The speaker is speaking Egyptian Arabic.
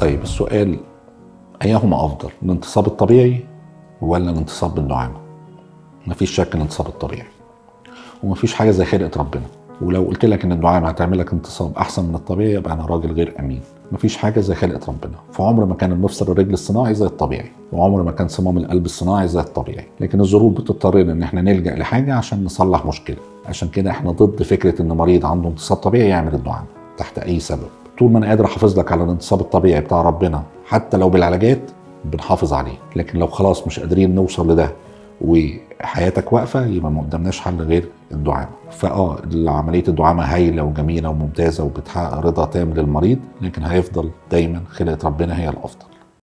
طيب السؤال ايهما افضل الانتصاب الطبيعي ولا الانتصاب بالدعامه مفيش شك الانتصاب الطبيعي ومفيش حاجه زي خلقه ربنا ولو قلت لك ان الدعامه هتعمل لك انتصاب احسن من الطبيعي يبقى انا راجل غير امين مفيش حاجه زي خلقه ربنا فعمر ما كان المفصل الرجل الصناعي زي الطبيعي وعمر ما كان صمام القلب الصناعي زي الطبيعي لكن الظروف بتضطرنا ان احنا نلجا لحاجه عشان نصلح مشكله عشان كده احنا ضد فكره ان مريض عنده انتصاب طبيعي يعمل الدعامه تحت اي سبب طول ما انا قادر احافظ لك على الانتصاب الطبيعي بتاع ربنا حتى لو بالعلاجات بنحافظ عليه لكن لو خلاص مش قادرين نوصل لده وحياتك واقفه يبقى ما قدامناش حل غير الدعامه فاه عمليه الدعامه هايله وجميله وممتازه وبتحقق رضا تام للمريض لكن هيفضل دايما خلقه ربنا هي الافضل